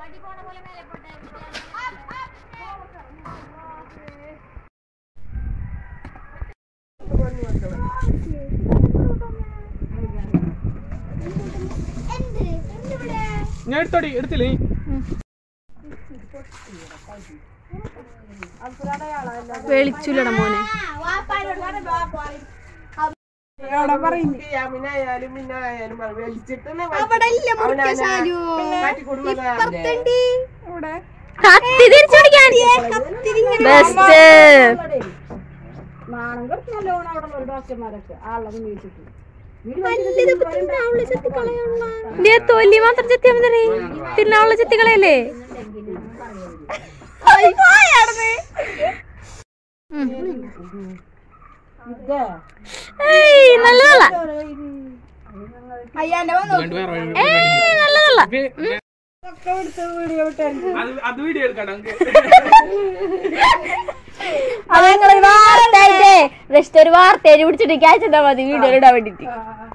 ഞാൻ എടുത്തോടി എടുത്തില്ലേ നീ? വെളിച്ചില്ലട മോനെ അമിനായാലും മിന്നായാലും വലിച്ചിട്ട് കത്തി തിരിച്ചു പിടിക്കാൻ ബെസ്റ്റ് തൊല്ലി മാത്രം ചെത്തിയാ മതി തിന്നാവുള്ള ചെത്തികളയല്ലേ ഏയ് നല്ലതല്ല രണ്ട് വേറെ വഴി. ഏയ് നല്ലതല്ല വേ- അത് അത് വീഡിയോ എടുക്കാം നമുക്ക് അത് നിങ്ങള് വാർത്തയായിട്ടേ ജസ്റ്റ് ഒരു വാർത്തയിൽ പിടിച്ചിട്ട് ക്യാച്ച് ഇട്ടാ മതി വീഡിയോ ഇടാൻ വേണ്ടിട്ട്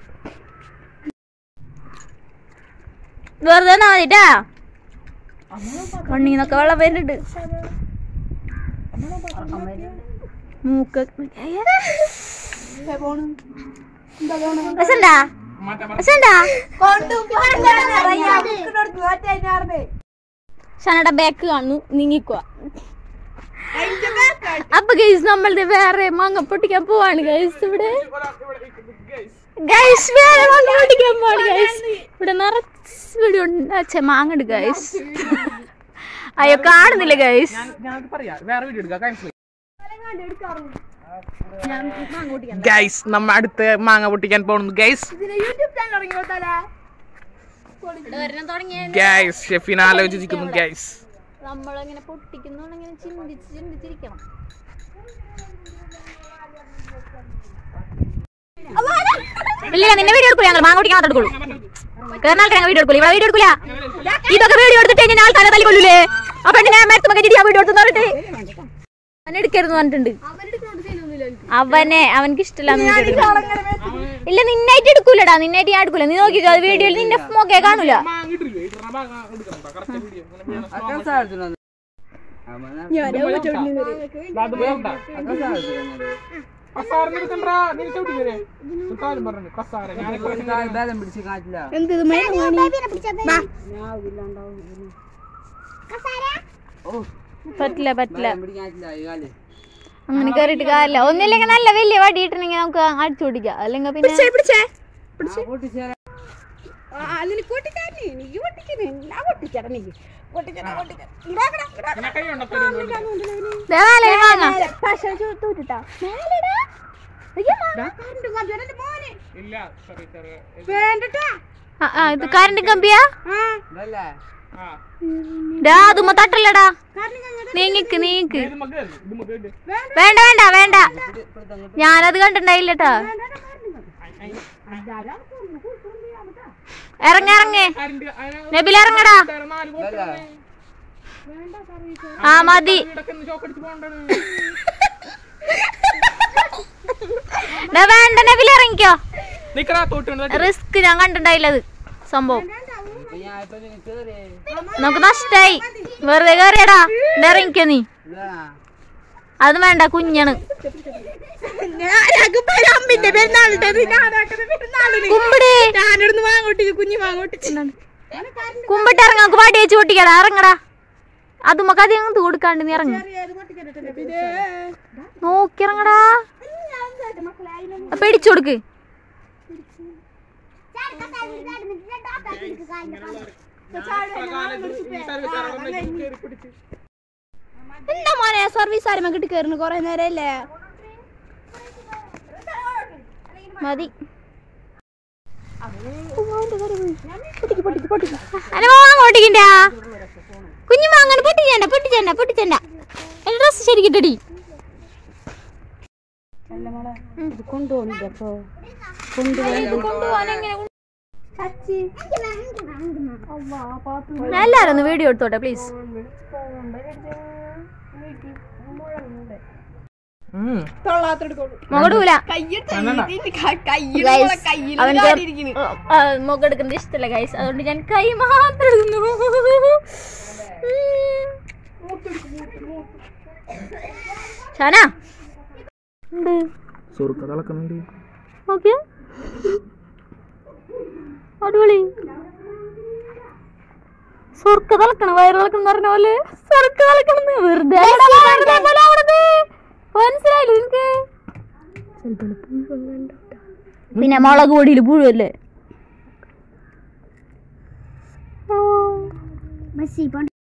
വെറുതെ എന്നാ മതിട്ടാ കണ്ണീന്നൊക്കെ വെള്ളം വരുന്നുണ്ട് മൂക്ക് രസണ്ടാ രസണ്ടാ ഷനയുടെ ബാക്ക് കാണുന്നു നീങ്ങിക്കുക അപ്പൊ ഗൈസ് നമ്മളുടെ വേറെ മാങ്ങ പൊട്ടിക്കാൻ പോവാണ് ഗൈസ് ഇവിടെ ഗൈസ് വേറെ മാങ്ങ പൊട്ടിക്കാൻ പോവാണ് ഗൈസ് ഇവിടെ നിറച്ച് ഇവിടെ ഉണ്ട് മാങ്ങ ഉണ്ട് ഗൈസ് അയ്യോ കാണുന്നില്ല ഗൈസ് ഞാൻ ഞാനത് പറയാ വേറെ വീഡിയോ എടുക്കാം കാണിച്ചു ഗൈസ് നമ്മ അടുത്ത് മാങ്ങ പൊട്ടിക്കാൻ പോകുന്നു ഗൈസ് ഗൈസ് ഷെഫിൻ ആലോചിച്ചിരിക്കുന്നു ഗൈസ് നമ്മളിങ്ങനെ പൊട്ടിക്കുന്നുണ്ടെങ്കിൽ ചിന്തിച്ച് ചിന്തിച്ചിരിക്കണം ഇല്ല നിന്നെ വീഡിയോ എടുക്കൂല ഞങ്ങൾ മാങ്ങ പൊട്ടിക്കാൻ മാത്രം എടുക്കുള്ളൂ കേരളത്തിൽ ഞങ്ങൾ വീഡിയോ എടുക്കൂല ഇവിടെ വീഡിയോ എടുക്കൂല ഇതൊക്കെ വീഡിയോ എടുത്തിട്ട് കഴിഞ്ഞാൽ ആൾക്കാരെ തല്ലിക്കൊള്ളൂലേ ആ പെണ്ണിനെ മരത്തുമ്പോ കെട്ടിട്ട് ആ വീഡിയോ എടുത്തു പറഞ്ഞിട്ട് അവൻ എടുക്കരുത് പറഞ്ഞിട്ടുണ്ട് അവനെ അവനക്ക് ഇഷ്ടമില്ല ഇല്ല നിന്നായിട്ട് എടുക്കൂലടാ നിന്നായിട്ട് ഞാൻ എടുക്കൂല നീ നോക്കിക്കോ വീഡിയോയിൽ നിന്റെ മോക്കെ കാണൂല മാങ്ങ ഇട്ടില്ലേ ഇടണ ഭാഗം എടുക്കണം കറക്റ്റ് വീഡിയോ അത് വേണ്ട കസാറിന് എടുക്കണ്ടാ നീ ചവിട്ടി കയറിയേ കാര്യം പറഞ്ഞു കസാര ഞാൻ പറ്റില്ല പറ്റില്ല അങ്ങനെ കയറിയിട്ട് കാര്യമില്ല ഒന്നില്ലെങ്കിൽ നല്ല വലിയ വടി ഇട്ടിട്ടുണ്ടെങ്കിൽ നമുക്ക് അടിച്ചു പിടിക്കാം അല്ലെങ്കിൽ പിന്നെ പിന്നെ കൈ ഉണ്ടോ ദേ മേലെ വാങ്ങാം ഇല്ല സോറി സോറി ആ, ആ, ഇത് കറണ്ട് കമ്പിയാ ആ ഡാ അതുമ്മ തട്ടല്ലടാ നീങ്ങിക്ക് നീങ്ങിക്ക് ഇത് മകൻ ഇത് മകൻ വേണ്ട വേണ്ട വേണ്ട ഞാനത് കണ്ടിട്ടുണ്ടായില്ലട്ടാ ഇറങ്ങ ഇറങ്ങേ നബിൽ ഇറങ്ങടാ നാല് കോട്ട ആ മതി ഇടയ്ക്കൊന്ന് ചോക്കടിച്ച് പോകണ്ടാണ് ഡാ വേണ്ട നബിൽ ഇറങ്ങിക്കോ നിക്കടാ തോട്ടുണ്ട് റിസ്ക് ഞാൻ കണ്ടിട്ടുണ്ടായില്ലത് സംഭവം നമുക്ക് നഷ്ടായി വെറുതെ കയറിയടാ ദേ ഇറങ്ങിക്കോ നീ അത് വേണ്ട കുഞ്ഞാണ് കുമ്പിട് ഞാനിടുന്ന് വാങ്ങോട്ടിച്ച് കുഞ്ഞു വാങ്ങോട്ടിച്ച് കുമ്പിട്ട് ഇറങ്ങ നമുക്ക് പാട്ടി വെച്ച് പൊട്ടിക്കടാ ഇറങ്ങടാ അത് നമുക്ക് അധികം അങ്ങ് കൊടുക്കാണ്ട് നീ ഇറങ്ങ നോക്കി ഇറങ്ങടാ അപ്പൊ ഇടിച്ചു കൊടുക്ക് എന്താ മോനെ സർവീസ് ആരും കിട്ടി കയറുന്നു കൊറേ നേരല്ലേ മതി അന മാങ്ങ പൊട്ടിക്കണ്ട കുഞ്ഞു മാങ്ങ പൊട്ടിച്ചണ്ട പൊട്ടിച്ചണ്ട പൊട്ടിച്ചണ്ട എന്റെ ഡ്രസ് ശരിക്കിട്ടടി എല്ലാരും ഒന്ന് വീഡിയോ എടുത്തോട്ടെ പ്ലീസ് മുഖടൂല അവൻ മുഖെടുക്കുന്നത് ഇഷ്ടമല്ല ഗൈസ് അതുകൊണ്ട് ഞാൻ കൈ മാത്രം എടുക്കുന്നു ഷാന ഉണ്ട് സ്വർക്ക തിളക്കുന്നുണ്ട് ഓക്കെ അടിപൊളി സ്വർക്ക തിളക്കണം വയറ് തിളക്കണം പറഞ്ഞ പോലെ സ്വർക്ക തിളക്കണം വെറുതെ വെറുതെ പോലെ അവിടുന്ന്. മനസ്സിലായില്ല നിനക്ക് പിന്നെ മുളക് പൊടിയിൽ പുഴുവല്ലേ ബസ് ഇപ്പം